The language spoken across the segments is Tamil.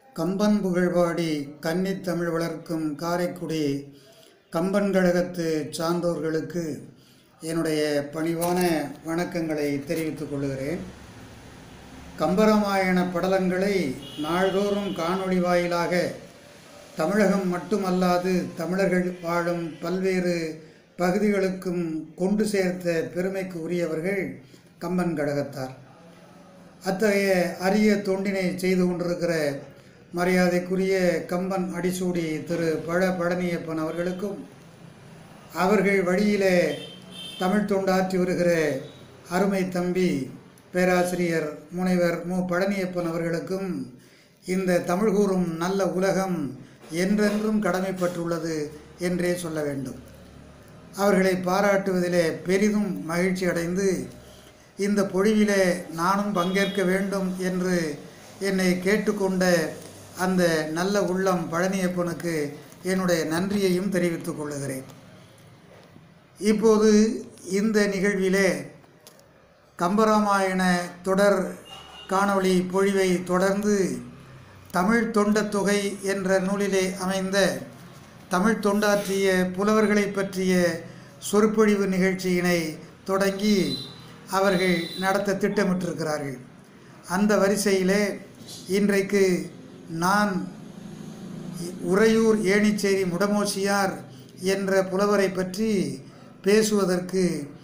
கம்பன் புகழ்பாடி கன்னித் தமிழ் வளர்க்கும் காரைக்குடி கம்பன் கழகத்து சான்றோர்களுக்கு என்னுடைய பணிவான வணக்கங்களை தெரிவித்துக் கொள்கிறேன் கம்பராமாயண படலங்களை நாள்தோறும் காணொளி வாயிலாக தமிழகம் மட்டுமல்லாது தமிழர்கள் வாழும் பல்வேறு பகுதிகளுக்கும் கொண்டு சேர்த்த பெருமைக்கு உரியவர்கள் கம்பன் கழகத்தார் அத்தகைய அரிய தொண்டினை செய்து கொண்டிருக்கிற மரியாதைக்குரிய கம்பன் அடிசூடி திரு பழ பழனியப்பன் அவர்களுக்கும் அவர்கள் வழியிலே தமிழ் தொண்டாற்றி வருகிற அருமை தம்பி பேராசிரியர் முனைவர் மு பழனியப்பன் அவர்களுக்கும் இந்த தமிழ் கூறும் நல்ல உலகம் என்றென்றும் கடமைப்பட்டுள்ளது என்றே சொல்ல வேண்டும் அவர்களை பாராட்டுவதிலே பெரிதும் மகிழ்ச்சி அடைந்து இந்த பொழிவிலே நானும் பங்கேற்க வேண்டும் என்று என்னை கேட்டுக்கொண்ட அந்த நல்ல உள்ளம் பழனியப்பனுக்கு என்னுடைய நன்றியையும் தெரிவித்துக் கொள்ளுகிறேன் இப்போது இந்த நிகழ்விலே கம்பராமாயண தொடர் காணொளி பொழிவை தொடர்ந்து தமிழ் தொண்டத் தொகை என்ற நூலிலே அமைந்த தமிழ் தொண்டாற்றிய புலவர்களை பற்றிய சொற்பொழிவு நிகழ்ச்சியினை தொடங்கி அவர்கள் நடத்த திட்டமிட்டிருக்கிறார்கள் அந்த வரிசையிலே இன்றைக்கு நான் உறையூர் ஏணிச்சேரி முடமோசியார் என்ற புலவரை பற்றி பேசுவதற்கு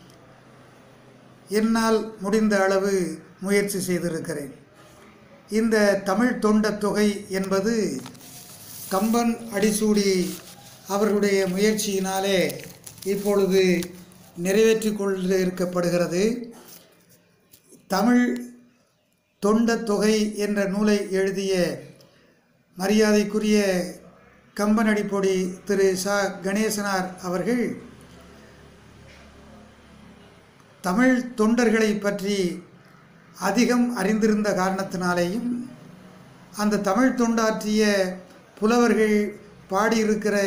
என்னால் முடிந்த அளவு முயற்சி செய்திருக்கிறேன் இந்த தமிழ் தொண்ட தொகை என்பது கம்பன் அடிசூடி அவர்களுடைய முயற்சியினாலே இப்பொழுது நிறைவேற்றி கொண்டு இருக்கப்படுகிறது தமிழ் தொண்ட தொகை என்ற நூலை எழுதிய மரியாதைக்குரிய கம்பனடிப்பொடி திரு ச கணேசனார் அவர்கள் தமிழ் தொண்டர்களை பற்றி அதிகம் அறிந்திருந்த காரணத்தினாலேயும் அந்த தமிழ் தொண்டாற்றிய புலவர்கள் பாடியிருக்கிற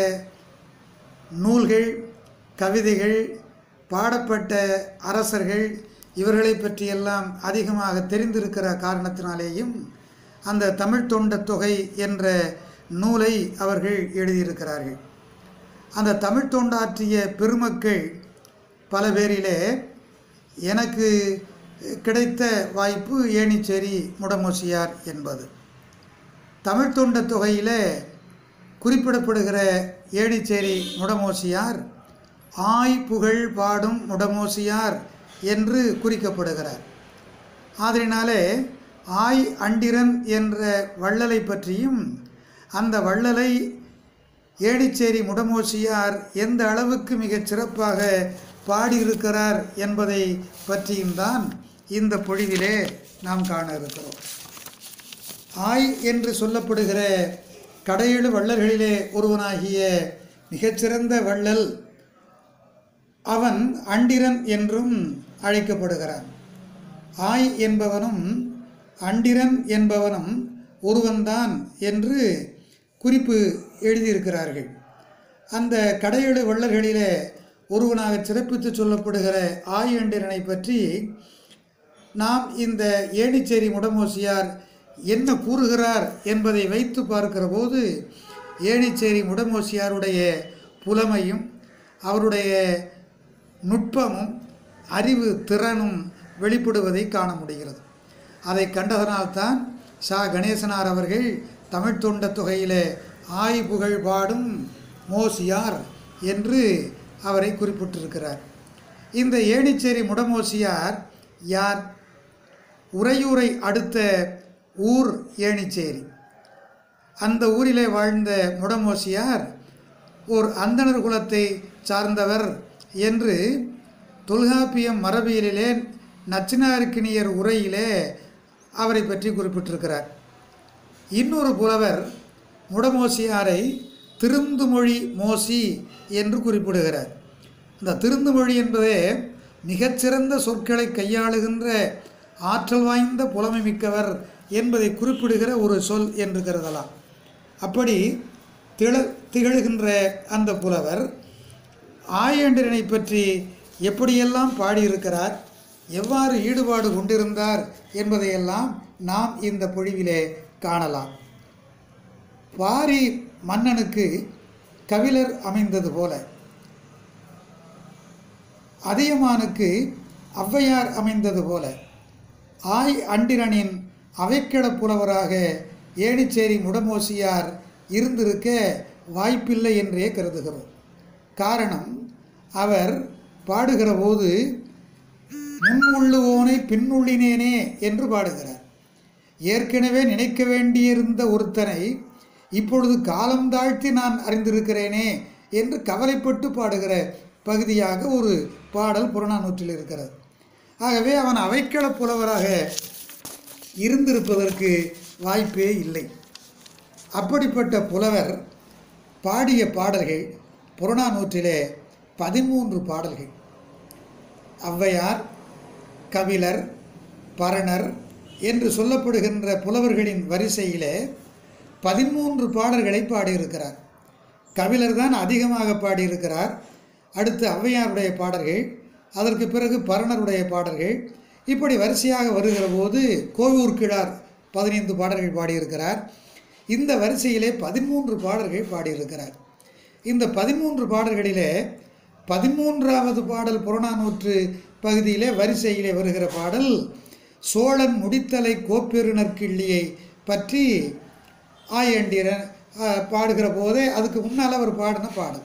நூல்கள் கவிதைகள் பாடப்பட்ட அரசர்கள் இவர்களை பற்றியெல்லாம் அதிகமாக தெரிந்திருக்கிற காரணத்தினாலேயும் அந்த தமிழ் தொண்ட தொகை என்ற நூலை அவர்கள் எழுதியிருக்கிறார்கள் அந்த தமிழ் தொண்டாற்றிய பெருமக்கள் பல பேரிலே எனக்கு கிடைத்த வாய்ப்பு ஏணிச்சேரி முடமோசியார் என்பது தமிழ் தொண்ட தொகையில் குறிப்பிடப்படுகிற ஏணிச்சேரி முடமோசியார் ஆய் புகழ் பாடும் முடமோசியார் என்று குறிக்கப்படுகிறார் ஆதலினாலே ஆய் அண்டிரன் என்ற வள்ளலை பற்றியும் அந்த வள்ளலை ஏணிச்சேரி முடமோசியார் எந்த அளவுக்கு மிகச் சிறப்பாக பாடியிருக்கிறார் என்பதை பற்றியும் தான் இந்த பொழிவிலே நாம் காண இருக்கிறோம் ஆய் என்று சொல்லப்படுகிற கடையெழு வள்ளல்களிலே ஒருவனாகிய மிகச்சிறந்த வள்ளல் அவன் அண்டிரன் என்றும் அழைக்கப்படுகிறான் ஆய் என்பவனும் அண்டிரன் என்பவனும் ஒருவன்தான் என்று குறிப்பு எழுதியிருக்கிறார்கள் அந்த கடையெழு வள்ளல்களிலே ஒருவனாக சிறப்பித்து சொல்லப்படுகிற ஆயண்டிரனை பற்றி நாம் இந்த ஏணிச்சேரி முடமோசியார் என்ன கூறுகிறார் என்பதை வைத்து பார்க்கிற போது ஏணிச்சேரி முடமோசியாருடைய புலமையும் அவருடைய நுட்பமும் அறிவு திறனும் வெளிப்படுவதை காண முடிகிறது அதை கண்டதனால்தான் சா கணேசனார் அவர்கள் தமிழ் தொண்ட தொகையிலே ஆய் புகழ் பாடும் மோசியார் என்று அவரை குறிப்பிட்டிருக்கிறார் இந்த ஏணிச்சேரி முடமோசியார் யார் உறையூரை அடுத்த ஊர் ஏணிச்சேரி அந்த ஊரிலே வாழ்ந்த முடமோசியார் ஓர் அந்தணர் குலத்தை சார்ந்தவர் என்று தொல்காப்பியம் மரபியலிலே நச்சினாருக்கினியர் உரையிலே அவரை பற்றி குறிப்பிட்டிருக்கிறார் இன்னொரு புலவர் முடமோசியாரை திருந்துமொழி மோசி என்று குறிப்பிடுகிறார் இந்த திருந்துமொழி என்பதே மிகச்சிறந்த சொற்களை கையாளுகின்ற ஆற்றல் வாய்ந்த புலமை மிக்கவர் என்பதை குறிப்பிடுகிற ஒரு சொல் என்று கருதலாம் அப்படி திள திகழ்கின்ற அந்த புலவர் ஆயண்டிரனை பற்றி எப்படியெல்லாம் பாடியிருக்கிறார் எவ்வாறு ஈடுபாடு கொண்டிருந்தார் என்பதையெல்லாம் நாம் இந்த பொழிவிலே காணலாம் பாரி மன்னனுக்கு கபிலர் அமைந்தது போல அதியமானுக்கு ஔவையார் அமைந்தது போல ஆய் அண்டிரனின் அவைக்கிடப் புலவராக ஏணிச்சேரி முடமோசியார் இருந்திருக்க வாய்ப்பில்லை என்றே கருதுகிறோம் காரணம் அவர் பாடுகிற போது முன்னுள்ளுவோனை பின்னுள்ளினேனே என்று பாடுகிறார் ஏற்கனவே நினைக்க வேண்டியிருந்த ஒருத்தனை இப்பொழுது காலம் தாழ்த்தி நான் அறிந்திருக்கிறேனே என்று கவலைப்பட்டு பாடுகிற பகுதியாக ஒரு பாடல் புறநானூற்றில் இருக்கிறது ஆகவே அவன் அவைக்கள புலவராக இருந்திருப்பதற்கு வாய்ப்பே இல்லை அப்படிப்பட்ட புலவர் பாடிய பாடல்கள் புறநானூற்றிலே பதிமூன்று பாடல்கள் ஔவையார் கபிலர் பரணர் என்று சொல்லப்படுகின்ற புலவர்களின் வரிசையிலே பதிமூன்று பாடல்களை பாடியிருக்கிறார் கபிலர் தான் அதிகமாக பாடியிருக்கிறார் அடுத்து ஔவையாருடைய பாடல்கள் அதற்கு பிறகு பரணருடைய பாடல்கள் இப்படி வரிசையாக வருகிற போது கோவூர் கிழார் பதினைந்து பாடல்கள் பாடியிருக்கிறார் இந்த வரிசையிலே பதிமூன்று பாடல்கள் பாடியிருக்கிறார் இந்த பதிமூன்று பாடல்களிலே பதிமூன்றாவது பாடல் புறநானூற்று பகுதியிலே வரிசையிலே வருகிற பாடல் சோழன் முடித்தலை கோப்பெருநர் கிள்ளியை பற்றி ஆயண்டிரன் அஹ், பாடுகிற போதே அதுக்கு முன்னால் அவர் பாடின பாடல்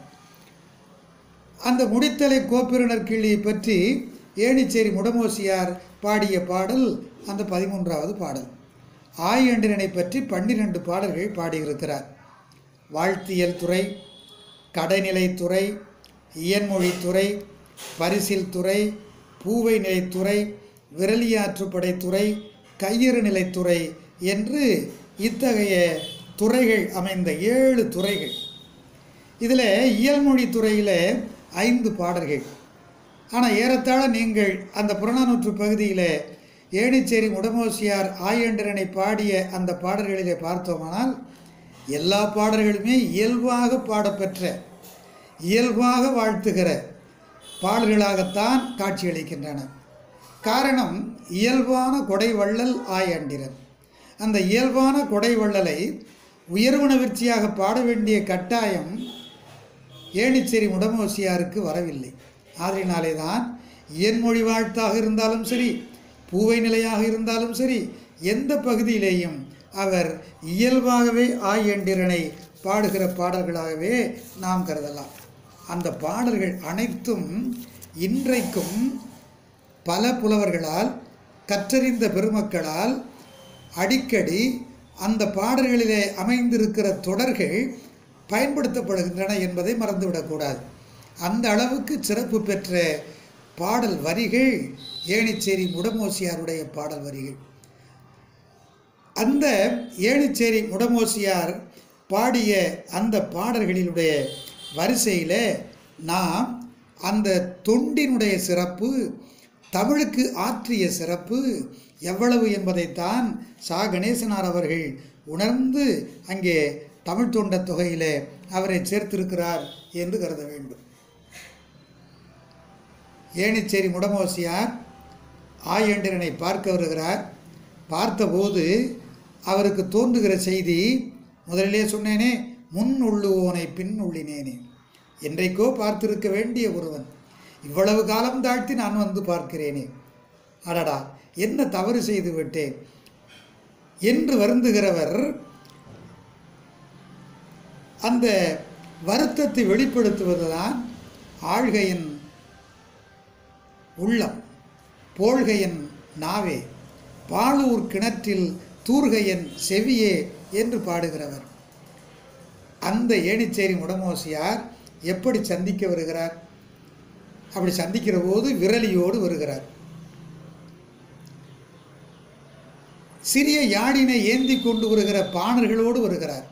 அந்த முடித்தலை கோப்பெருநர் கிள்ளியை பற்றி ஏணிச்சேரி முடமோசியார் பாடிய பாடல் அந்த பதிமூன்றாவது பாடல் ஆயண்டிரனை பற்றி பன்னிரண்டு பாடல்கள் பாடியிருக்கிறார் வாழ்த்தியல் துறை கடைநிலை துறை இயன்மொழித் துறை பரிசில் துறை பூவை நிலைத்துறை விரலியாற்றுப்படை துறை கையறு நிலைத்துறை என்று இத்தகைய துறைகள் அமைந்த ஏழு துறைகள் இதில் இயல்மொழி துறையில் ஐந்து பாடல்கள் ஆனால் ஏறத்தாழ நீங்கள் அந்த புறநானூற்று பகுதியில் ஏணிச்சேரி முடமோசியார் ஆயண்டரனை பாடிய அந்த பாடல்களிலே பார்த்தோமானால் எல்லா பாடல்களுமே இயல்பாக பாடப்பெற்ற இயல்பாக வாழ்த்துகிற பாடல்களாகத்தான் காட்சியளிக்கின்றன காரணம் இயல்பான கொடை வள்ளல் ஆயண்டிரன் அந்த இயல்பான கொடை வள்ளலை உயர்வுணர்ச்சியாக பாட வேண்டிய கட்டாயம் ஏணிச்சேரி முடமோசியாருக்கு வரவில்லை ஆதலினாலே தான் இயன்மொழி வாழ்த்தாக இருந்தாலும் சரி பூவை நிலையாக இருந்தாலும் சரி எந்த பகுதியிலேயும் அவர் இயல்பாகவே ஆயண்டிரனை பாடுகிற பாடல்களாகவே நாம் கருதலாம் அந்த பாடல்கள் அனைத்தும் இன்றைக்கும் பல புலவர்களால் கற்றறிந்த பெருமக்களால் அடிக்கடி அந்த பாடல்களிலே அமைந்திருக்கிற தொடர்கள் பயன்படுத்தப்படுகின்றன என்பதை மறந்துவிடக்கூடாது அந்த அளவுக்கு சிறப்பு பெற்ற பாடல் வரிகள் ஏணிச்சேரி முடமோசியாருடைய பாடல் வரிகள் அந்த ஏணிச்சேரி முடமோசியார் பாடிய அந்த பாடல்களினுடைய வரிசையில் நாம் அந்த தொண்டினுடைய சிறப்பு தமிழுக்கு ஆற்றிய சிறப்பு எவ்வளவு என்பதைத்தான் சா கணேசனார் அவர்கள் உணர்ந்து அங்கே தமிழ் தொண்ட தொகையிலே அவரை சேர்த்திருக்கிறார் என்று கருத வேண்டும் ஏணிச்சேரி முடமோசியார் ஆயண்டிரனை பார்க்க வருகிறார் பார்த்தபோது அவருக்கு தோன்றுகிற செய்தி முதலிலே சொன்னேனே முன் உள்ளுவோனை பின் உள்ளினேனே என்றைக்கோ பார்த்திருக்க வேண்டிய ஒருவன் இவ்வளவு காலம் தாழ்த்தி நான் வந்து பார்க்கிறேனே அடடா என்ன தவறு செய்து விட்டேன் என்று வருந்துகிறவர் அந்த வருத்தத்தை வெளிப்படுத்துவதுதான் ஆழ்கையின் உள்ளம் போழ்கையின் நாவே பாலூர் கிணற்றில் தூர்கையன் செவியே என்று பாடுகிறவர் அந்த ஏணிச்சேரி முடமோசியார் எப்படி சந்திக்க வருகிறார் அப்படி சந்திக்கிற போது விரலியோடு வருகிறார் சிறிய யாழினை ஏந்தி கொண்டு வருகிற பாணர்களோடு வருகிறார்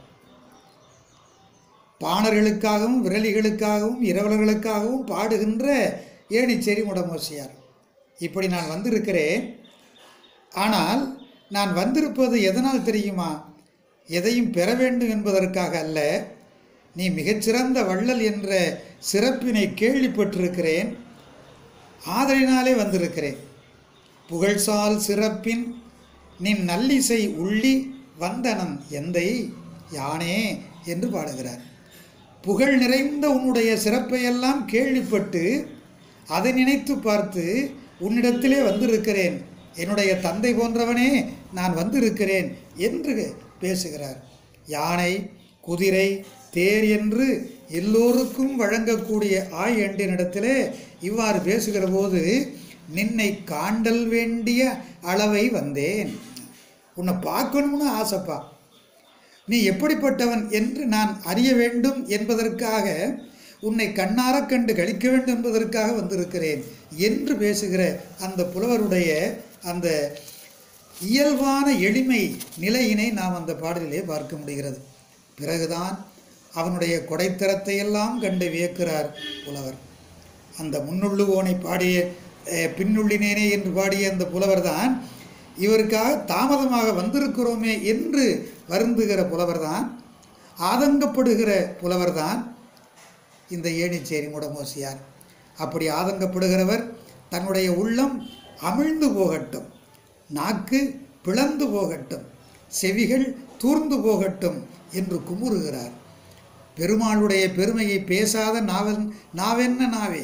பாணர்களுக்காகவும் விரலிகளுக்காகவும் இரவலர்களுக்காகவும் பாடுகின்ற ஏணிச்சேரி முடமோசியார் இப்படி நான் வந்திருக்கிறேன் ஆனால் நான் வந்திருப்பது எதனால் தெரியுமா எதையும் பெற வேண்டும் என்பதற்காக அல்ல நீ மிகச்சிறந்த வள்ளல் என்ற சிறப்பினை கேள்விப்பட்டிருக்கிறேன் ஆதலினாலே வந்திருக்கிறேன் புகழ்சால் சிறப்பின் நின் நல்லிசை உள்ளி வந்தனன் எந்தை யானே என்று பாடுகிறார் புகழ் நிறைந்த உன்னுடைய சிறப்பையெல்லாம் கேள்விப்பட்டு அதை நினைத்து பார்த்து உன்னிடத்திலே வந்திருக்கிறேன் என்னுடைய தந்தை போன்றவனே நான் வந்திருக்கிறேன் என்று பேசுகிறார் யானை குதிரை தேர் என்று எல்லோருக்கும் வழங்கக்கூடிய ஆய் எண்டினிடத்திலே இவ்வாறு பேசுகிற போது நின்னை காண்டல் வேண்டிய அளவை வந்தேன் உன்னை பார்க்கணும்னு ஆசைப்பா நீ எப்படிப்பட்டவன் என்று நான் அறிய வேண்டும் என்பதற்காக உன்னை கண்ணாரக் கண்டு கழிக்க வேண்டும் என்பதற்காக வந்திருக்கிறேன் என்று பேசுகிற அந்த புலவருடைய அந்த இயல்பான எளிமை நிலையினை நாம் அந்த பாடலிலே பார்க்க முடிகிறது பிறகுதான் அவனுடைய கொடைத்தரத்தை எல்லாம் கண்டு வியக்கிறார் புலவர் அந்த முன்னுள்ளுவோனை பாடிய அஹ், பின்னுள்ளினேனே என்று பாடிய அந்த புலவர்தான் இவருக்காக தாமதமாக வந்திருக்கிறோமே என்று வருந்துகிற புலவர்தான் ஆதங்கப்படுகிற புலவர்தான் இந்த ஏணிச்சேரி முடமோசியார் அப்படி ஆதங்கப்படுகிறவர் தன்னுடைய உள்ளம் அமிழ்ந்து போகட்டும் நாக்கு பிளந்து போகட்டும் செவிகள் தூர்ந்து போகட்டும் என்று குமுறுகிறார் பெருமாளுடைய பெருமையை பேசாத நாவன் நாவென்ன நாவே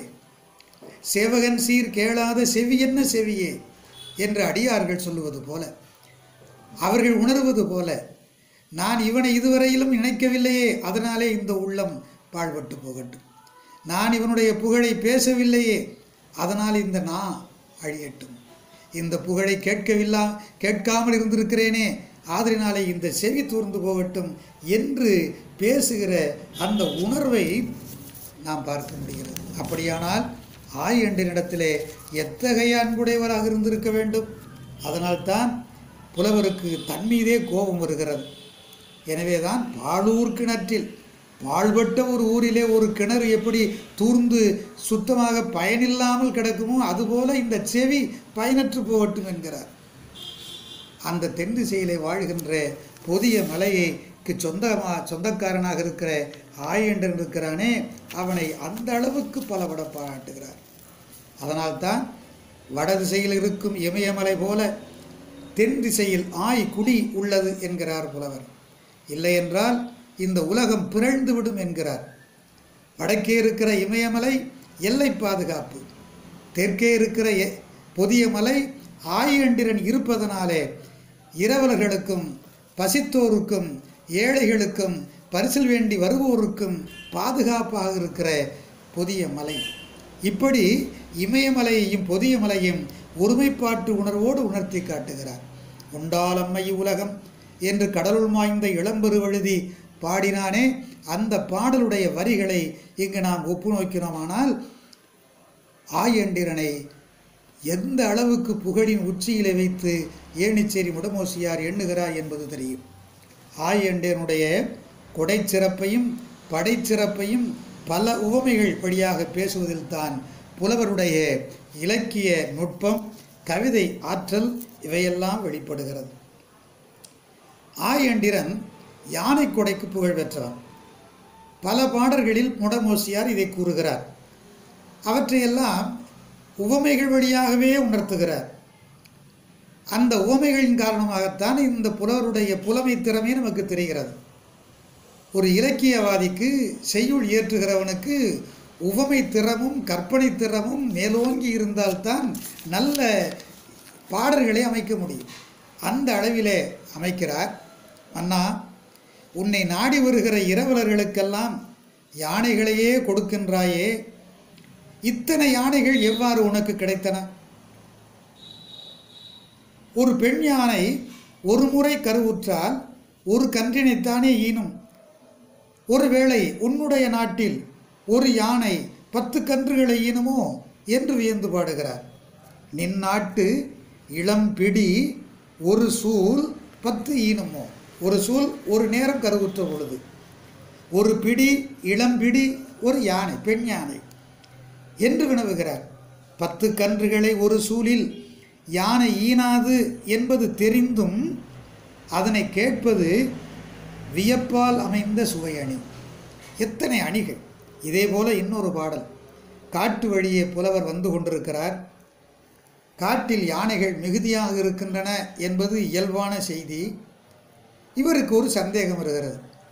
சேவகன் சீர் கேளாத செவி என்ன செவியே என்று அடியார்கள் சொல்லுவது போல அவர்கள் உணர்வது போல நான் இவனை இதுவரையிலும் நினைக்கவில்லையே அதனாலே இந்த உள்ளம் பாழ்பட்டு போகட்டும் நான் இவனுடைய புகழை பேசவில்லையே அதனால் இந்த நா அழியட்டும் இந்த புகழை கேட்கவில்லா கேட்காமல் இருந்திருக்கிறேனே ஆதரினாலே இந்த செவி தூர்ந்து போகட்டும் என்று பேசுகிற அந்த உணர்வை நாம் பார்க்க முடிகிறது அப்படியானால் ஆய் எண்டினிடத்திலே எத்தகைய அன்புடையவராக இருந்திருக்க வேண்டும் அதனால்தான் புலவருக்கு தன் மீதே கோபம் வருகிறது எனவேதான் பாழூர் கிணற்றில் பாழ்பட்ட ஒரு ஊரிலே ஒரு கிணறு எப்படி தூர்ந்து சுத்தமாக பயனில்லாமல் கிடக்குமோ அதுபோல இந்த செவி பயனற்று போகட்டும் என்கிறார் அந்த தென் திசையிலே வாழ்கின்ற புதிய மலையைக்கு சொந்தமா சொந்தக்காரனாக இருக்கிற ஆயண்டன் இருக்கிறானே அவனை அந்த அளவுக்கு பலபட பாராட்டுகிறார் அதனால்தான் வட திசையில் இருக்கும் இமயமலை போல தென் திசையில் ஆய் குடி உள்ளது என்கிறார் புலவர் இல்லை என்றால் இந்த உலகம் பிறழ்ந்து விடும் என்கிறார் வடக்கே இருக்கிற இமயமலை எல்லை பாதுகாப்பு தெற்கே இருக்கிற எ- பொதிய மலை ஆயண்டிரன் இருப்பதனாலே இரவலர்களுக்கும் பசித்தோருக்கும் ஏழைகளுக்கும் பரிசில் வேண்டி வருவோருக்கும் பாதுகாப்பாக இருக்கிற புதிய மலை இப்படி இமயமலையையும் பொதிய மலையும் ஒருமைப்பாட்டு உணர்வோடு உணர்த்தி காட்டுகிறார் உண்டாலம்மை உலகம் என்று கடலுள் மாய்ந்த இளம்பெருவழுதி பாடினானே அந்த பாடலுடைய வரிகளை இங்கு நாம் ஒப்பு நோக்கினோமானால் ஆயண்டிரனை எந்த அளவுக்கு புகழின் உச்சியிலே வைத்து ஏணிச்சேரி முடமோசியார் எண்ணுகிறார் என்பது தெரியும் ஆயண்டியனுடைய கொடைச்சிறப்பையும் படைச்சிறப்பையும் பல உவமைகள் வழியாக பேசுவதில் தான் புலவருடைய இலக்கிய நுட்பம் கவிதை ஆற்றல் இவையெல்லாம் வெளிப்படுகிறது ஆயண்டிரன் யானை கொடைக்கு புகழ் பெற்றவன் பல பாடல்களில் முடமோசியார் இதை கூறுகிறார் அவற்றையெல்லாம் உவமைகள் வழியாகவே உணர்த்துகிறார் அந்த உவமைகளின் காரணமாகத்தான் இந்த புலவருடைய புலமை திறமை நமக்கு தெரிகிறது ஒரு இலக்கியவாதிக்கு செய்யுள் இயற்றுகிறவனுக்கு உவமை திறமும் கற்பனை திறமும் மேலோங்கி இருந்தால்தான் நல்ல பாடல்களை அமைக்க முடியும் அந்த அளவிலே அமைக்கிறார் அண்ணா உன்னை நாடி வருகிற இரவலர்களுக்கெல்லாம் யானைகளையே கொடுக்கின்றாயே இத்தனை யானைகள் எவ்வாறு உனக்கு கிடைத்தன ஒரு பெண் யானை ஒரு முறை கருவுற்றால் ஒரு கன்றினைத்தானே ஈனும் ஒருவேளை உன்னுடைய நாட்டில் ஒரு யானை பத்து கன்றுகளை ஈனுமோ என்று வியந்து பாடுகிறார் நின் நாட்டு இளம் பிடி ஒரு சூல் பத்து ஈனுமோ ஒரு சூல் ஒரு நேரம் கருவுற்ற பொழுது ஒரு பிடி இளம்பிடி ஒரு யானை பெண் யானை என்று வினவுகிறார் பத்து கன்றுகளை ஒரு சூலில் யானை ஈனாது என்பது தெரிந்தும் அதனை கேட்பது வியப்பால் அமைந்த சுவையணி எத்தனை அணிகள் இதேபோல இன்னொரு பாடல் காட்டு வழியே புலவர் வந்து கொண்டிருக்கிறார் காட்டில் யானைகள் மிகுதியாக இருக்கின்றன என்பது இயல்பான செய்தி இவருக்கு ஒரு சந்தேகம் வருகிறது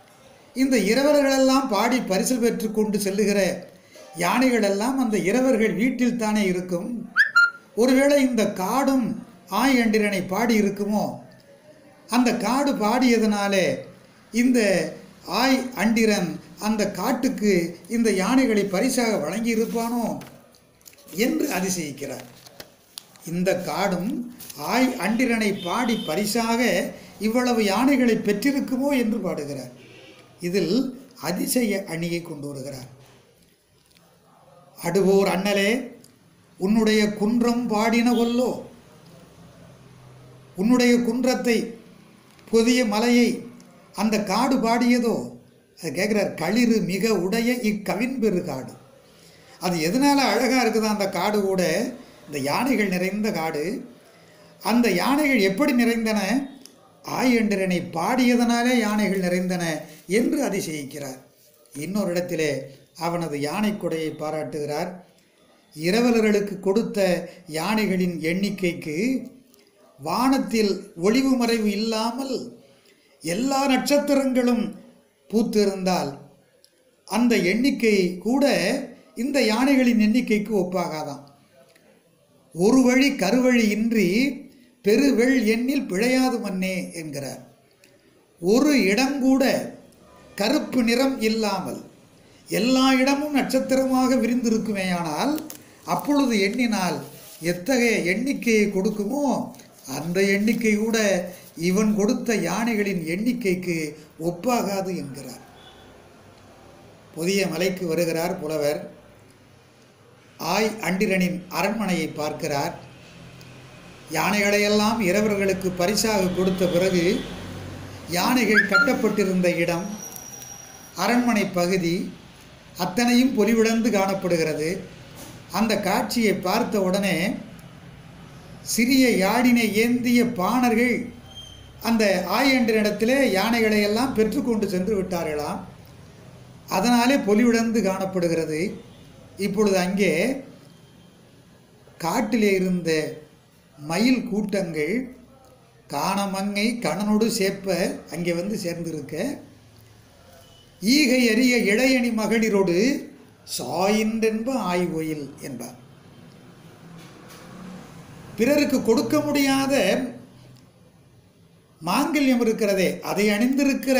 இந்த இரவர்களெல்லாம் பாடி பரிசு பெற்று கொண்டு செல்லுகிற யானைகள் எல்லாம் அந்த இரவர்கள் வீட்டில் தானே இருக்கும் ஒருவேளை இந்த காடும் ஆய் அண்டிரனை பாடி இருக்குமோ அந்த காடு பாடியதனாலே இந்த ஆய் அண்டிரன் அந்த காட்டுக்கு இந்த யானைகளை பரிசாக வழங்கியிருப்பானோ என்று அதிசயிக்கிறார் இந்த காடும் ஆய் அண்டிரனை பாடி பரிசாக இவ்வளவு யானைகளை பெற்றிருக்குமோ என்று பாடுகிறார் இதில் அதிசய அணியை கொண்டு வருகிறார் அடுவோர் அண்ணலே உன்னுடைய குன்றம் பாடின கொல்லோ உன்னுடைய குன்றத்தை புதிய மலையை அந்த காடு பாடியதோ அது கேட்குறார் களிறு மிக உடைய இக்கவின் பெரு காடு அது எதனால் அழகாக இருக்குதா அந்த காடு கூட இந்த யானைகள் நிறைந்த காடு அந்த யானைகள் எப்படி நிறைந்தன ஆயண்டிரனை பாடியதனாலே யானைகள் நிறைந்தன என்று அதிசயிக்கிறார் இன்னொரு இடத்திலே அவனது யானை கொடையை பாராட்டுகிறார் இரவலர்களுக்கு கொடுத்த யானைகளின் எண்ணிக்கைக்கு வானத்தில் ஒளிவு மறைவு இல்லாமல் எல்லா நட்சத்திரங்களும் பூத்திருந்தால் அந்த எண்ணிக்கை கூட இந்த யானைகளின் எண்ணிக்கைக்கு ஒப்பாகாதாம் ஒரு வழி கருவழி இன்றி பெருவெள் எண்ணில் பிழையாது மன்னே என்கிறார் ஒரு இடம் கூட கருப்பு நிறம் இல்லாமல் எல்லா இடமும் நட்சத்திரமாக விரிந்திருக்குமேயானால் அப்பொழுது எண்ணினால் எத்தகைய எண்ணிக்கையை கொடுக்குமோ அந்த எண்ணிக்கை கூட இவன் கொடுத்த யானைகளின் எண்ணிக்கைக்கு ஒப்பாகாது என்கிறார் புதிய மலைக்கு வருகிறார் புலவர் ஆய் அண்டிரனின் அரண்மனையை பார்க்கிறார் யானைகளையெல்லாம் இரவர்களுக்கு பரிசாக கொடுத்த பிறகு யானைகள் கட்டப்பட்டிருந்த இடம் அரண்மனை பகுதி அத்தனையும் பொலிவிழந்து காணப்படுகிறது அந்த காட்சியை பார்த்த உடனே சிறிய யாழினை ஏந்திய பாணர்கள் அந்த ஆயண்டரிடத்திலே யானைகளை எல்லாம் பெற்றுக்கொண்டு சென்று விட்டார்களாம் அதனாலே பொலிவிழந்து காணப்படுகிறது இப்பொழுது அங்கே காட்டிலே இருந்த மயில் கூட்டங்கள் காணமங்கை கணனோடு சேப்ப அங்கே வந்து சேர்ந்திருக்க ஈகை அறிய இளையணி மகளிரோடு சாயின்றென்ப ஆய்வோயில் என்பார் பிறருக்கு கொடுக்க முடியாத மாங்கல்யம் இருக்கிறதே அதை அணிந்திருக்கிற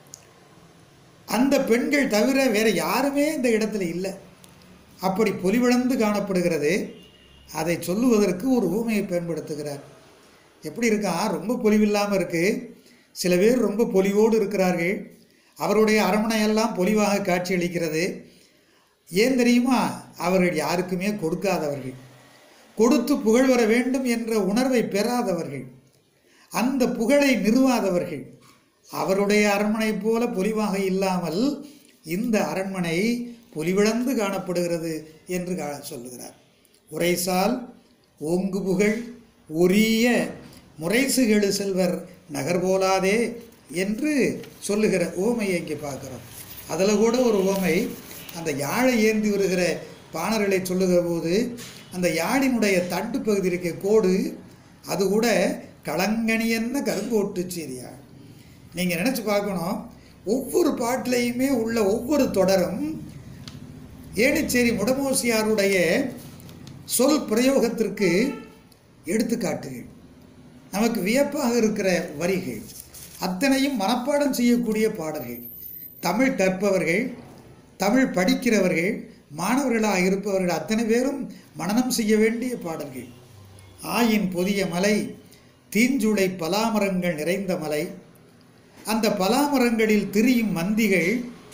அந்த பெண்கள் தவிர வேற யாருமே இந்த இடத்துல இல்லை அப்படி பொலிவிழந்து காணப்படுகிறது அதை சொல்லுவதற்கு ஒரு ஊமையை பயன்படுத்துகிறார் எப்படி இருக்கா ரொம்ப பொலிவில்லாமல் இருக்குது சில பேர் ரொம்ப பொலிவோடு இருக்கிறார்கள் அவருடைய அரண்மனையெல்லாம் பொலிவாக காட்சியளிக்கிறது ஏன் தெரியுமா அவர்கள் யாருக்குமே கொடுக்காதவர்கள் கொடுத்து புகழ் வர வேண்டும் என்ற உணர்வை பெறாதவர்கள் அந்த புகழை நிறுவாதவர்கள் அவருடைய அரண்மனை போல பொலிவாக இல்லாமல் இந்த அரண்மனை பொலிவிழந்து காணப்படுகிறது என்று கா- சொல்லுகிறார் உரைசால் ஓங்கு புகழ் ஒரிய முறைசுகெழு செல்வர் நகர் போலாதே என்று சொல்லுகிற ஓமையை இங்கே பார்க்குறோம் அதில் கூட ஒரு ஓமை அந்த யாழை ஏந்தி வருகிற பாணர்களை சொல்லுகிற போது அந்த யாழினுடைய தண்டு பகுதி இருக்க கோடு அது கூட களங்கணியன்ன கருங்கோட்டு சீரியா நீங்கள் நினச்சி பார்க்கணும் ஒவ்வொரு பாட்டிலையுமே உள்ள ஒவ்வொரு தொடரும் ஏனிச்சேரி முடமோசியாருடைய சொல் பிரயோகத்திற்கு எடுத்துக்காட்டுகள் நமக்கு வியப்பாக இருக்கிற வரிகள் அத்தனையும் மனப்பாடம் செய்யக்கூடிய பாடல்கள் தமிழ் கற்பவர்கள் தமிழ் படிக்கிறவர்கள் மாணவர்களாக இருப்பவர்கள் அத்தனை பேரும் மனனம் செய்ய வேண்டிய பாடல்கள் ஆயின் பொதிய மலை தீஞ்சுளை பலாமரங்கள் நிறைந்த மலை அந்த பலாமரங்களில் திரியும் மந்திகள்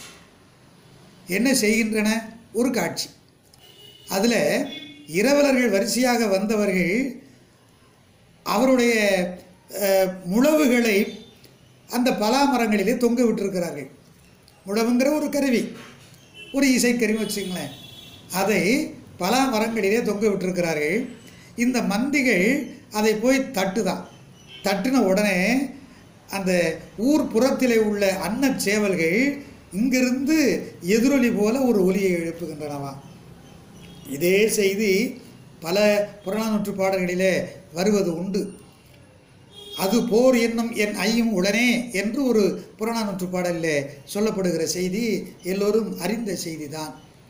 என்ன செய்கின்றன ஒரு காட்சி அதில் இரவலர்கள் வரிசையாக வந்தவர்கள் அவருடைய அஹ், முழவுகளை அந்த பலாமரங்களிலே தொங்க விட்டிருக்கிறார்கள் முழவுங்கிற ஒரு கருவி ஒரு இசைக்கருவி வச்சுங்களேன் அதை பலாமரங்களிலே தொங்க விட்டிருக்கிறார்கள் இந்த மந்திகள் அதை போய் தட்டுதான் தட்டின உடனே அந்த ஊர் புறத்திலே உள்ள அன்னச் சேவல்கள் இங்கிருந்து எதிரொலி போல ஒரு ஒலியை எழுப்புகின்றனவாம் இதே செய்தி பல புறநானூற்று பாடல்களிலே வருவது உண்டு அது போர் என்னும் என் ஐயும் உடனே என்று ஒரு புறநானூற்று பாடலில் சொல்லப்படுகிற செய்தி எல்லோரும் அறிந்த செய்திதான்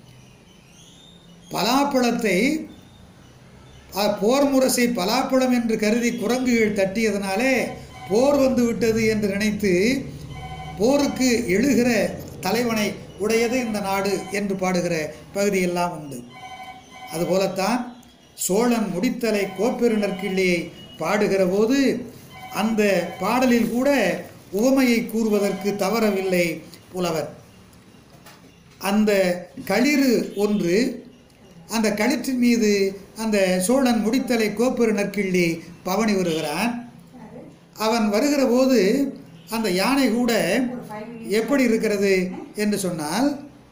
பலாப்பழத்தை அ, போர் முரசை பலாப்பழம் என்று கருதி குரங்குகள் தட்டியதனாலே போர் வந்து விட்டது என்று நினைத்து போருக்கு எழுகிற தலைவனை உடையது இந்த நாடு என்று பாடுகிற பகுதியெல்லாம் உண்டு அதுபோலத்தான் சோழன் முடித்தலை கோப்பெருநற்கிள்ளியை பாடுகிற போது அந்த பாடலில் கூட உவமையை கூறுவதற்கு தவறவில்லை புலவர் அந்த களிறு ஒன்று அந்த களிற்றின் மீது அந்த சோழன் முடித்தலை கோப்பெரு நற்கிள்ளி பவனி வருகிறான் அவன் வருகிற போது அந்த யானை கூட எப்படி இருக்கிறது என்று சொன்னால்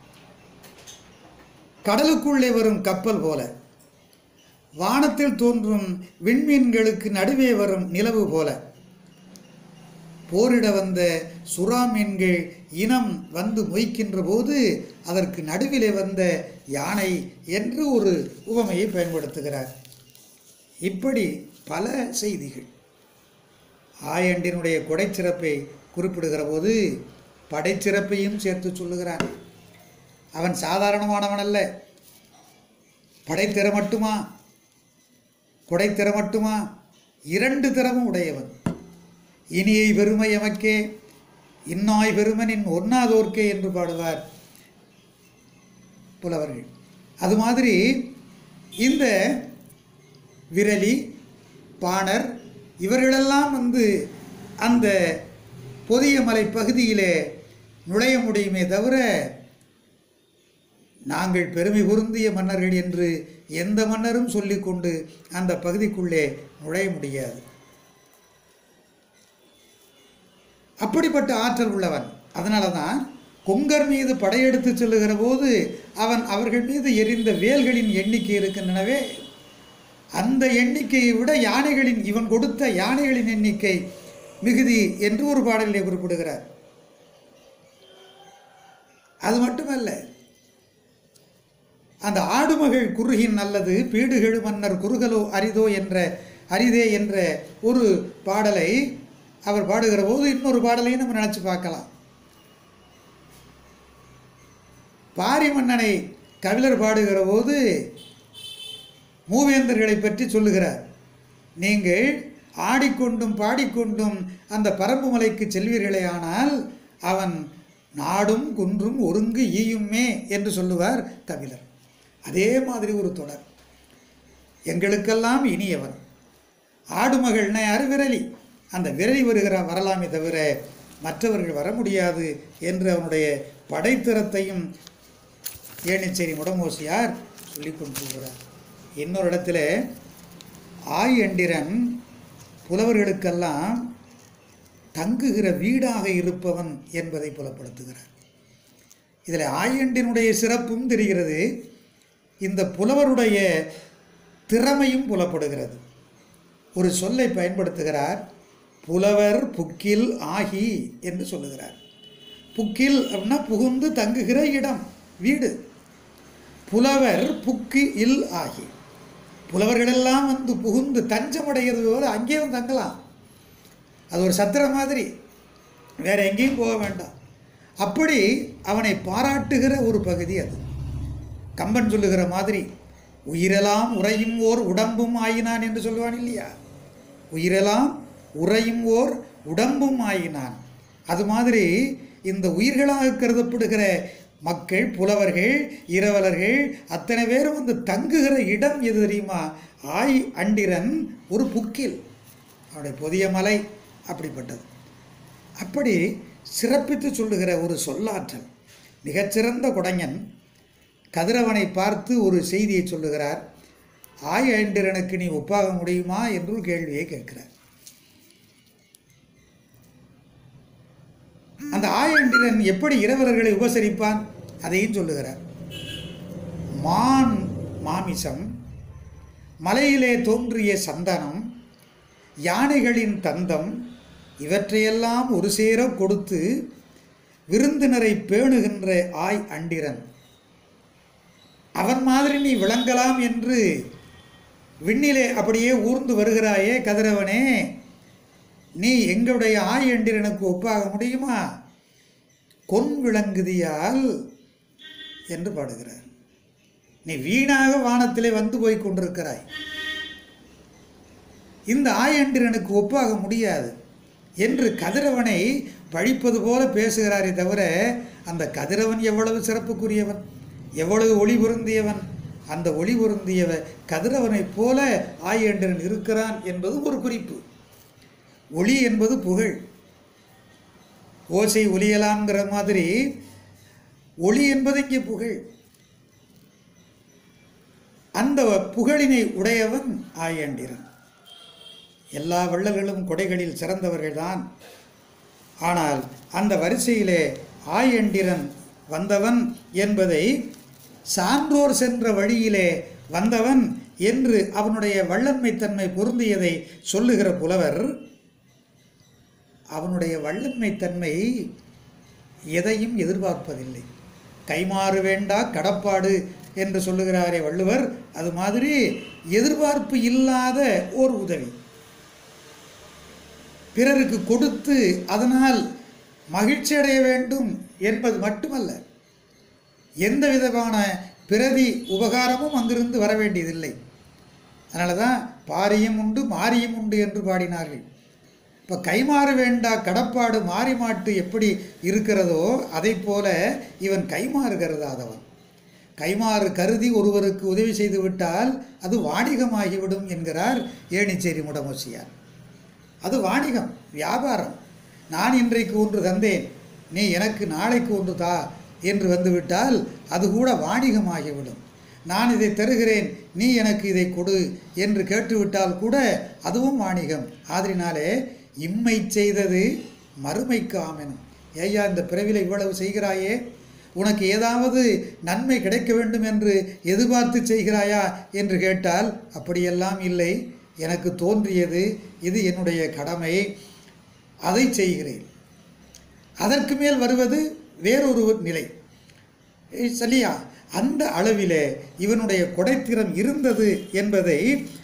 கடலுக்குள்ளே வரும் கப்பல் போல வானத்தில் தோன்றும் விண்மீன்களுக்கு நடுவே வரும் நிலவு போல போரிட வந்த சுறா மீன்கள் இனம் வந்து மொய்க்கின்ற போது அதற்கு நடுவிலே வந்த யானை என்று ஒரு உவமையை பயன்படுத்துகிறார் இப்படி பல செய்திகள் ஆயண்டினுடைய கொடைச்சிறப்பை குறிப்பிடுகிற போது படைச்சிறப்பையும் சேர்த்து சொல்லுகிறான் அவன் சாதாரணமானவன் அல்ல படைத்திற மட்டுமா கொடைத்திற மட்டுமா இரண்டு திறமும் உடையவன் இனியை பெருமை எமக்கே இன்னாய் பெருமனின் ஒன்னாதோர்க்கே என்று பாடுவார் புலவர்கள் அது மாதிரி இந்த விரலி பாணர் இவர்களெல்லாம் வந்து அந்த பொதிய மலை பகுதியிலே நுழைய முடியுமே தவிர நாங்கள் பெருமை பொருந்திய மன்னர்கள் என்று எந்த மன்னரும் சொல்லிக்கொண்டு அந்த பகுதிக்குள்ளே நுழைய முடியாது அப்படிப்பட்ட ஆற்றல் உள்ளவன் அதனால தான் கொங்கர் மீது படையெடுத்து செல்லுகிற போது அவன் அவர்கள் மீது எரிந்த வேல்களின் எண்ணிக்கை இருக்கின்றனவே அந்த எண்ணிக்கையை விட யானைகளின் இவன் கொடுத்த யானைகளின் எண்ணிக்கை மிகுதி என்று ஒரு பாடலிலே குறிப்பிடுகிறார் அது மட்டுமல்ல அந்த ஆடுமகள் குறுகின் நல்லது பீடுகெழு மன்னர் குறுகலோ அரிதோ என்ற அரிதே என்ற ஒரு பாடலை அவர் பாடுகிற போது இன்னொரு பாடலையும் நம்ம நினச்சி பார்க்கலாம் பாரி மன்னனை கவிழர் பாடுகிற போது மூவேந்தர்களை பற்றி சொல்லுகிறார் நீங்கள் ஆடிக்கொண்டும் பாடிக்கொண்டும் அந்த பரம்பு மலைக்கு செல்வீர்களே ஆனால் அவன் நாடும் குன்றும் ஒருங்கு ஈயுமே என்று சொல்லுவார் கபிலர் அதே மாதிரி ஒரு தொடர் எங்களுக்கெல்லாம் இனியவன் ஆடுமகள்ன யார் விரலி அந்த விரலி வருகிற வரலாமே தவிர மற்றவர்கள் வர முடியாது என்று அவனுடைய படைத்திறத்தையும் ஏனிச்சேரி முடமோசியார் சொல்லிக் கொண்டிருக்கிறார் இன்னொரு இடத்துல ஆயண்டிரன் புலவர்களுக்கெல்லாம் தங்குகிற வீடாக இருப்பவன் என்பதை புலப்படுத்துகிறார் இதில் ஆயண்டினுடைய சிறப்பும் தெரிகிறது இந்த புலவருடைய திறமையும் புலப்படுகிறது ஒரு சொல்லை பயன்படுத்துகிறார் புலவர் புக்கில் ஆகி என்று சொல்லுகிறார் புக்கில் அப்படின்னா புகுந்து தங்குகிற இடம் வீடு புலவர் புக்கு இல் ஆகி புலவர்களெல்லாம் வந்து புகுந்து தஞ்சமடைகிறது போல அங்கேயும் தங்கலாம் அது ஒரு சத்திரம் மாதிரி வேற எங்கேயும் போக வேண்டாம் அப்படி அவனை பாராட்டுகிற ஒரு பகுதி அது கம்பன் சொல்லுகிற மாதிரி உயிரெல்லாம் உறையும் ஓர் உடம்பும் ஆயினான் என்று சொல்லுவான் இல்லையா உயிரெல்லாம் உறையும் ஓர் உடம்பும் ஆயினான் அது மாதிரி இந்த உயிர்களாக கருதப்படுகிற மக்கள் புலவர்கள் இரவலர்கள் அத்தனை பேரும் வந்து தங்குகிற இடம் எது தெரியுமா ஆய் அண்டிரன் ஒரு புக்கில் அவனுடைய புதிய மலை அப்படிப்பட்டது அப்படி சிறப்பித்து சொல்லுகிற ஒரு சொல்லாற்றல் மிகச்சிறந்த குடைஞன் கதிரவனை பார்த்து ஒரு செய்தியை சொல்லுகிறார் ஆய் ஐண்டிரனுக்கு நீ ஒப்பாக முடியுமா என்று ஒரு கேள்வியை கேட்கிறார் அந்த ஆயண்டிரன் எப்படி இரவலர்களை உபசரிப்பான் அதையும் சொல்லுகிறார் மான் மாமிசம் மலையிலே தோன்றிய சந்தனம் யானைகளின் தந்தம் இவற்றையெல்லாம் ஒரு சேர கொடுத்து விருந்தினரை பேணுகின்ற ஆய் அண்டிரன் அவன் மாதிரி நீ விளங்கலாம் என்று விண்ணிலே அப்படியே ஊர்ந்து வருகிறாயே கதிரவனே நீ எங்களுடைய ஆய் எண்டிரனுக்கு ஒப்பாக முடியுமா கொன் விளங்குதியால் என்று பாடுகிறார் நீ வீணாக வானத்திலே வந்து போய் கொண்டிருக்கிறாய் இந்த ஆயண்டிரனுக்கு ஒப்பாக முடியாது என்று கதிரவனை பழிப்பது போல பேசுகிறாரே தவிர அந்த கதிரவன் எவ்வளவு சிறப்புக்குரியவன் எவ்வளவு ஒளி பொருந்தியவன் அந்த ஒளி பொருந்தியவ கதிரவனைப் போல ஆயண்டிரன் இருக்கிறான் என்பது ஒரு குறிப்பு ஒளி என்பது புகழ் ஓசை ஒலியலாம்ங்கிற மாதிரி ஒளி என்பது இங்கே புகழ் அந்த புகழினை உடையவன் ஆயண்டிரன் எல்லா வள்ளல்களும் கொடைகளில் சிறந்தவர்கள்தான் ஆனால் அந்த வரிசையிலே ஆயண்டிரன் வந்தவன் என்பதை சான்றோர் சென்ற வழியிலே வந்தவன் என்று அவனுடைய வள்ளன்மைத்தன்மை பொருந்தியதை சொல்லுகிற புலவர் அவனுடைய வள்ளன்மைத்தன்மை எதையும் எதிர்பார்ப்பதில்லை கைமாறு வேண்டா கடப்பாடு என்று சொல்லுகிறாரே வள்ளுவர் அது மாதிரி எதிர்பார்ப்பு இல்லாத ஓர் உதவி பிறருக்கு கொடுத்து அதனால் மகிழ்ச்சி அடைய வேண்டும் என்பது மட்டுமல்ல எந்த விதமான பிரதி உபகாரமும் அங்கிருந்து வர வேண்டியதில்லை அதனால தான் பாரியும் உண்டு மாரியும் உண்டு என்று பாடினார்கள் இப்போ கைமாறு வேண்டா கடப்பாடு மாறி மாட்டு எப்படி இருக்கிறதோ அதை போல இவன் கைமாறு கருதாதவன் கைமாறு கருதி ஒருவருக்கு உதவி செய்து விட்டால் அது வாணிகமாகிவிடும் என்கிறார் ஏணிச்சேரி முடமோசியார் அது வாணிகம் வியாபாரம் நான் இன்றைக்கு ஒன்று தந்தேன் நீ எனக்கு நாளைக்கு ஒன்று தா என்று வந்துவிட்டால் அது கூட வாணிகமாகிவிடும் நான் இதை தருகிறேன் நீ எனக்கு இதை கொடு என்று கேட்டுவிட்டால் கூட அதுவும் வாணிகம் ஆதரினாலே இம்மை செய்தது மறுமைக்கு ஆமெனும் ஏய்யா இந்த பிறவில இவ்வளவு செய்கிறாயே உனக்கு ஏதாவது நன்மை கிடைக்க வேண்டும் என்று எதிர்பார்த்து செய்கிறாயா என்று கேட்டால் அப்படியெல்லாம் இல்லை எனக்கு தோன்றியது இது என்னுடைய கடமை அதை செய்கிறேன் அதற்கு மேல் வருவது வேறொரு நிலை ஏய், சரியா அந்த அளவிலே இவனுடைய கொடைத்திறம் இருந்தது என்பதை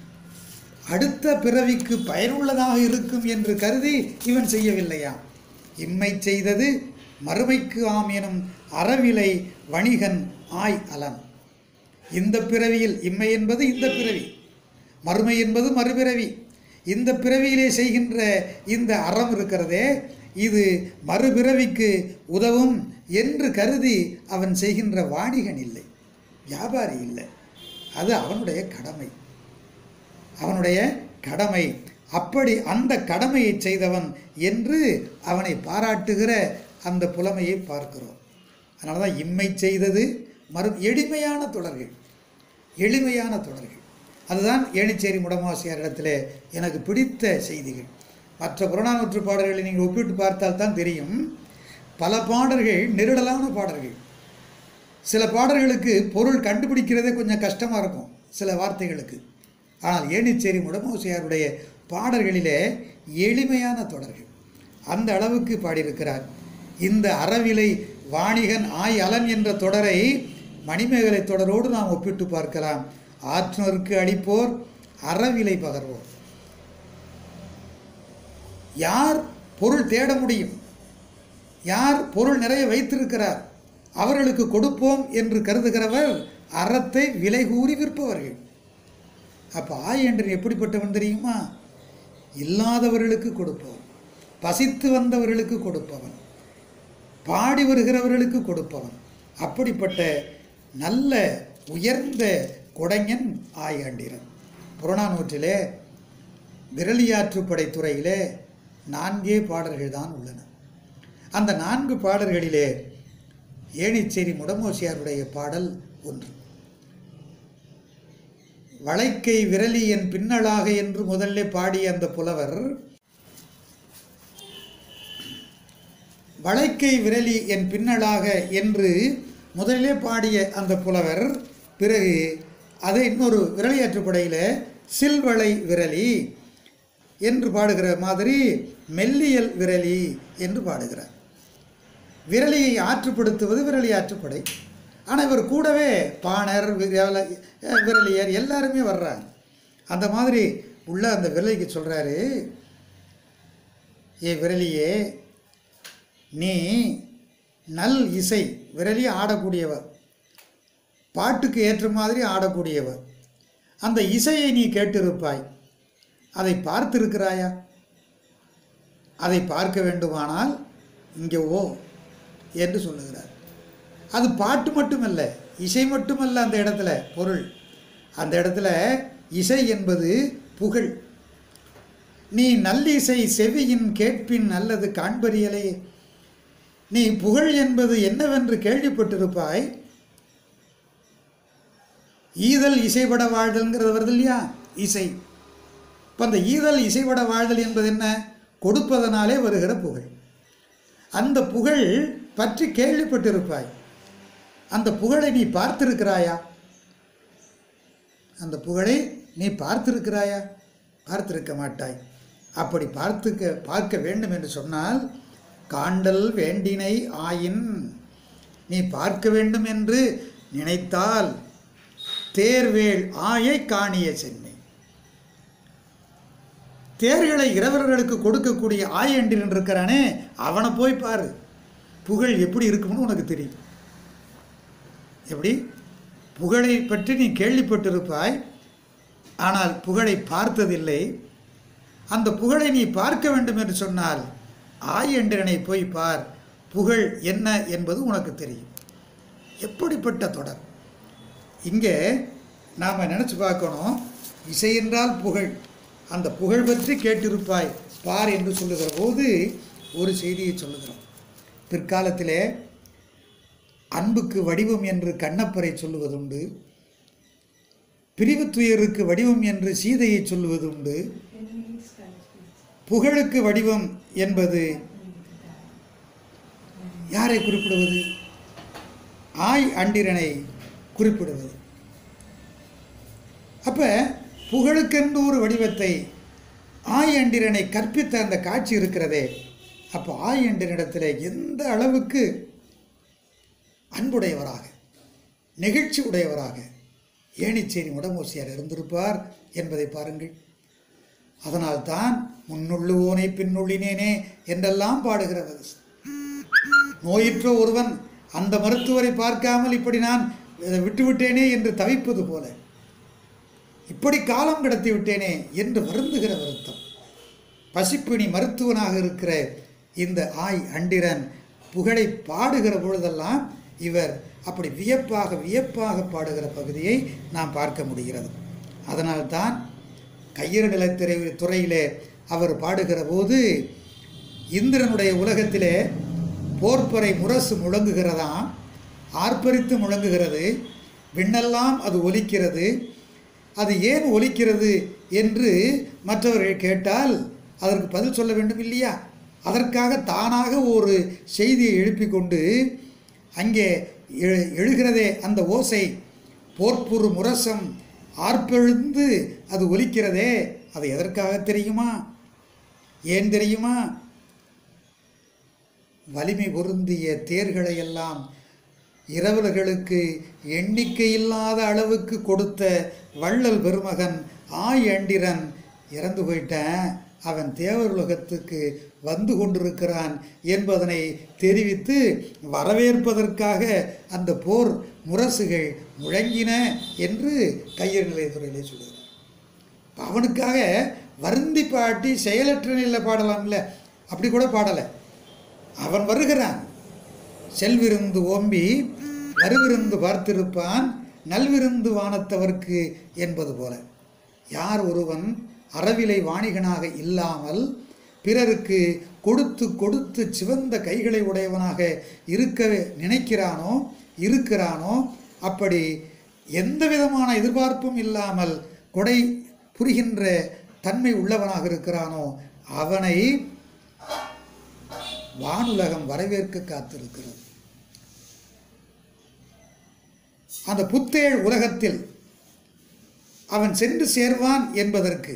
அடுத்த பிறவிக்கு பயனுள்ளதாக இருக்கும் என்று கருதி இவன் செய்யவில்லையா இம்மை செய்தது மறுமைக்கு ஆம் எனும் அறவிலை வணிகன் ஆய் அலன் இந்த பிறவியில் இம்மை என்பது இந்த பிறவி மறுமை என்பது மறுபிறவி இந்த பிறவியிலே செய்கின்ற இந்த அறம் இருக்கிறதே இது மறுபிறவிக்கு உதவும் என்று கருதி அவன் செய்கின்ற வாணிகன் இல்லை வியாபாரி இல்லை அது அவனுடைய கடமை அவனுடைய கடமை அப்படி அந்த கடமையை செய்தவன் என்று அவனை பாராட்டுகிற அந்த புலமையை பார்க்கிறோம் அதனால தான் இம்மை செய்தது மறு எளிமையான தொடர்கள் எளிமையான தொடர்கள் அதுதான் ஏணிச்சேரி முடமாசியாரிடத்தில் எனக்கு பிடித்த செய்திகள் மற்ற புறநானூற்று பாடல்களை நீங்கள் ஒப்பிட்டு பார்த்தால் தான் தெரியும் பல பாடல்கள் நெருடலான பாடல்கள் சில பாடல்களுக்கு பொருள் கண்டுபிடிக்கிறதே கொஞ்சம் கஷ்டமாக இருக்கும் சில வார்த்தைகளுக்கு ஆனால் ஏணிச்சேரி முடமோசியாருடைய பாடல்களிலே எளிமையான தொடர்கள் அந்த அளவுக்கு பாடியிருக்கிறார் இந்த அறவிலை வாணிகன் ஆய் அலன் என்ற தொடரை மணிமேகலை தொடரோடு நாம் ஒப்பிட்டு பார்க்கலாம் ஆற்றுனருக்கு அளிப்போர் அறவிலை பகர்வோர் யார் பொருள் தேட முடியும் யார் பொருள் நிறைய வைத்திருக்கிறார் அவர்களுக்கு கொடுப்போம் என்று கருதுகிறவர் அறத்தை விலை கூறி விற்பவர்கள் அப்போ ஆய் என்று எப்படிப்பட்டவன் தெரியுமா இல்லாதவர்களுக்கு கொடுப்பவன் பசித்து வந்தவர்களுக்கு கொடுப்பவன் பாடி வருகிறவர்களுக்கு கொடுப்பவன் அப்படிப்பட்ட நல்ல உயர்ந்த கொடைஞன் ஆயாண்டிரன் புறநானூற்றிலே விரலியாற்றுப்படை துறையிலே நான்கே பாடல்கள் தான் உள்ளன அந்த நான்கு பாடல்களிலே ஏணிச்சேரி முடமோசியாருடைய பாடல் ஒன்று வளைக்கை விரலி என் பின்னலாக என்று முதல்ல பாடிய அந்த புலவர் வளைக்கை விரலி என் பின்னலாக என்று முதலிலே பாடிய அந்த புலவர் பிறகு அதை இன்னொரு விரலியாற்றுப்படையில் சில்வளை விரலி என்று பாடுகிற மாதிரி மெல்லியல் விரலி என்று பாடுகிறார் விரலியை ஆற்றுப்படுத்துவது விரலி ஆற்றுப்படை ஆனால் இவர் கூடவே பாணர் விரல விரலியர் எல்லாருமே வர்றாங்க அந்த மாதிரி உள்ள அந்த விரலிக்கு சொல்கிறாரு ஏ விரலியே நீ நல் இசை விரலி ஆடக்கூடியவ பாட்டுக்கு ஏற்ற மாதிரி ஆடக்கூடியவ அந்த இசையை நீ கேட்டிருப்பாய் அதை பார்த்திருக்கிறாயா அதை பார்க்க வேண்டுமானால் இங்கே ஓ என்று சொல்லுகிறார் அது பாட்டு மட்டுமல்ல இசை மட்டுமல்ல அந்த இடத்துல பொருள் அந்த இடத்துல இசை என்பது புகழ் நீ நல்லிசை செவியின் கேட்பின் அல்லது காண்பறியலே நீ புகழ் என்பது என்னவென்று கேள்விப்பட்டிருப்பாய் ஈதல் இசைபட வாழ்தல்ங்கிறது வருது இல்லையா இசை இப்போ அந்த ஈதல் இசைபட வாழ்தல் என்பது என்ன கொடுப்பதனாலே வருகிற புகழ் அந்த புகழ் பற்றி கேள்விப்பட்டிருப்பாய் அந்த புகழை நீ பார்த்திருக்கிறாயா அந்த புகழை நீ பார்த்திருக்கிறாயா பார்த்திருக்க மாட்டாய் அப்படி பார்த்துக்க பார்க்க வேண்டும் என்று சொன்னால் காண்டல் வேண்டினை ஆயின் நீ பார்க்க வேண்டும் என்று நினைத்தால் தேர்வேள் ஆயை காணிய சென்னை தேர்களை இரவர்களுக்கு கொடுக்கக்கூடிய ஆயண்டின் இருக்கிறானே அவனை போய் பாரு புகழ் எப்படி இருக்கும்னு உனக்கு தெரியும் எப்படி புகழை பற்றி நீ கேள்விப்பட்டிருப்பாய் ஆனால் புகழை பார்த்ததில்லை அந்த புகழை நீ பார்க்க வேண்டும் என்று சொன்னால் ஆயண்டிரனை போய் பார் புகழ் என்ன என்பது உனக்கு தெரியும் எப்படிப்பட்ட தொடர் இங்கே நாம் நினச்சி பார்க்கணும் இசை என்றால் புகழ் அந்த புகழ் பற்றி கேட்டிருப்பாய் பார் என்று சொல்லுகிற போது ஒரு செய்தியை சொல்லுகிறோம் பிற்காலத்திலே அன்புக்கு வடிவம் என்று கண்ணப்பரை சொல்லுவதுண்டு பிரிவுத்துயருக்கு வடிவம் என்று சீதையை சொல்லுவதுண்டு புகழுக்கு வடிவம் என்பது யாரை குறிப்பிடுவது ஆய் அண்டிரனை குறிப்பிடுவது அப்போ புகழுக்கென்று ஒரு வடிவத்தை ஆய் அண்டிரனை கற்பித்த அந்த காட்சி இருக்கிறதே அப்போ ஆய் அண்டிரனிடத்தில் எந்த அளவுக்கு அன்புடையவராக நெகிழ்ச்சி உடையவராக ஏணிச்சேரி முடமோசியார் இருந்திருப்பார் என்பதை பாருங்கள் அதனால்தான் முன்னுள்ளுவோனை பின்னுள்ளினேனே என்றெல்லாம் பாடுகிறது நோயுற்ற ஒருவன் அந்த மருத்துவரை பார்க்காமல் இப்படி நான் இதை விட்டுவிட்டேனே என்று தவிப்பது போல இப்படி காலம் கடத்தி விட்டேனே என்று வருந்துகிற வருத்தம் பசிப்பிணி மருத்துவனாக இருக்கிற இந்த ஆய் அண்டிரன் புகழை பாடுகிற பொழுதெல்லாம் இவர் அப்படி வியப்பாக வியப்பாக பாடுகிற பகுதியை நாம் பார்க்க முடிகிறது அதனால்தான் கையறு நிலத்திரை துறையிலே அவர் பாடுகிற போது இந்திரனுடைய உலகத்திலே போர்ப்பறை முரசு முழங்குகிறதாம் ஆர்ப்பரித்து முழங்குகிறது விண்ணெல்லாம் அது ஒலிக்கிறது அது ஏன் ஒலிக்கிறது என்று மற்றவர்கள் கேட்டால் அதற்கு பதில் சொல்ல வேண்டும் இல்லையா அதற்காக தானாக ஒரு செய்தியை எழுப்பிக் கொண்டு அங்கே எழு- எழுகிறதே அந்த ஓசை போர்ப்புறு முரசம் ஆர்ப்பெழுந்து அது ஒலிக்கிறதே அது எதற்காக தெரியுமா ஏன் தெரியுமா வலிமை பொருந்திய தேர்களை எல்லாம் இரவலர்களுக்கு எண்ணிக்கையில்லாத அளவுக்கு கொடுத்த வள்ளல் பெருமகன் ஆய் அண்டிரன் இறந்து போயிட்டேன் அவன் தேவருலகத்துக்கு வந்து கொண்டிருக்கிறான் என்பதனை தெரிவித்து வரவேற்பதற்காக அந்த போர் முரசுகள் முழங்கின என்று கையர் நிலையத்துறையிலே சொல்கிறார் இப்ப அவனுக்காக வருந்தி பாட்டி செயலற்ற நிலையில் பாடலாம்ல அப்படி கூட பாடலை அவன் வருகிறான் செல்விருந்து ஓம்பி வருவிருந்து பார்த்திருப்பான் நல்விருந்து வானத்தவர்க்கு என்பது போல யார் ஒருவன் அறவிலை வாணிகனாக இல்லாமல் பிறருக்கு கொடுத்து கொடுத்து சிவந்த கைகளை உடையவனாக இருக்க நினைக்கிறானோ இருக்கிறானோ அப்படி எந்த விதமான எதிர்பார்ப்பும் இல்லாமல் கொடை புரிகின்ற தன்மை உள்ளவனாக இருக்கிறானோ அவனை வானுலகம் வரவேற்க காத்திருக்கிறது அந்த புத்தேழ் உலகத்தில் அவன் சென்று சேர்வான் என்பதற்கு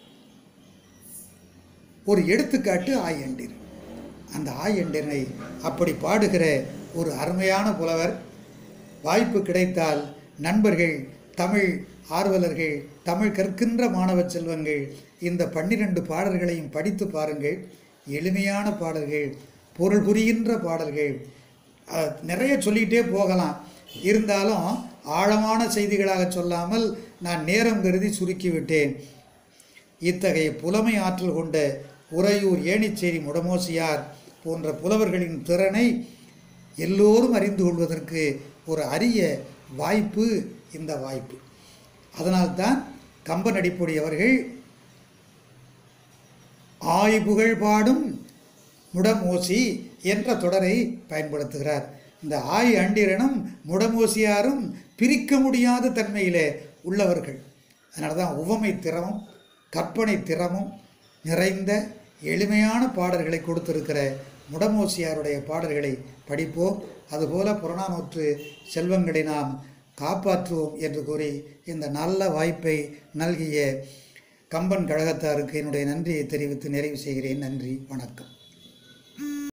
ஒரு எடுத்துக்காட்டு ஆயண்டிர் அந்த ஆயண்டினை அப்படி பாடுகிற ஒரு அருமையான புலவர் வாய்ப்பு கிடைத்தால் நண்பர்கள் தமிழ் ஆர்வலர்கள் தமிழ் கற்கின்ற மாணவ செல்வங்கள் இந்த பன்னிரண்டு பாடல்களையும் படித்து பாருங்கள் எளிமையான பாடல்கள் பொருள் புரிகின்ற பாடல்கள் அஹ், நிறைய சொல்லிக்கிட்டே போகலாம் இருந்தாலும் ஆழமான செய்திகளாக சொல்லாமல் நான் நேரம் கருதி சுருக்கிவிட்டேன் இத்தகைய புலமை ஆற்றல் கொண்ட உறையூர் ஏணிச்சேரி முடமோசியார் போன்ற புலவர்களின் திறனை எல்லோரும் அறிந்து கொள்வதற்கு ஒரு அரிய வாய்ப்பு இந்த வாய்ப்பு அதனால்தான் கம்பன் அடிப்பொடி அவர்கள் ஆய்புகழ் பாடும் முடமோசி என்ற தொடரை பயன்படுத்துகிறார் இந்த ஆய் அண்டிரனும் முடமோசியாரும் பிரிக்க முடியாத தன்மையிலே உள்ளவர்கள் அதனால தான் உவமை திறமும் கற்பனை திறமும் நிறைந்த எளிமையான பாடல்களை கொடுத்திருக்கிற முடமோசியாருடைய பாடல்களை படிப்போம் அதுபோல புறநானூற்று செல்வங்களை நாம் காப்பாற்றுவோம் என்று கூறி இந்த நல்ல வாய்ப்பை நல்கிய கம்பன் கழகத்தாருக்கு என்னுடைய நன்றியை தெரிவித்து நிறைவு செய்கிறேன் நன்றி வணக்கம்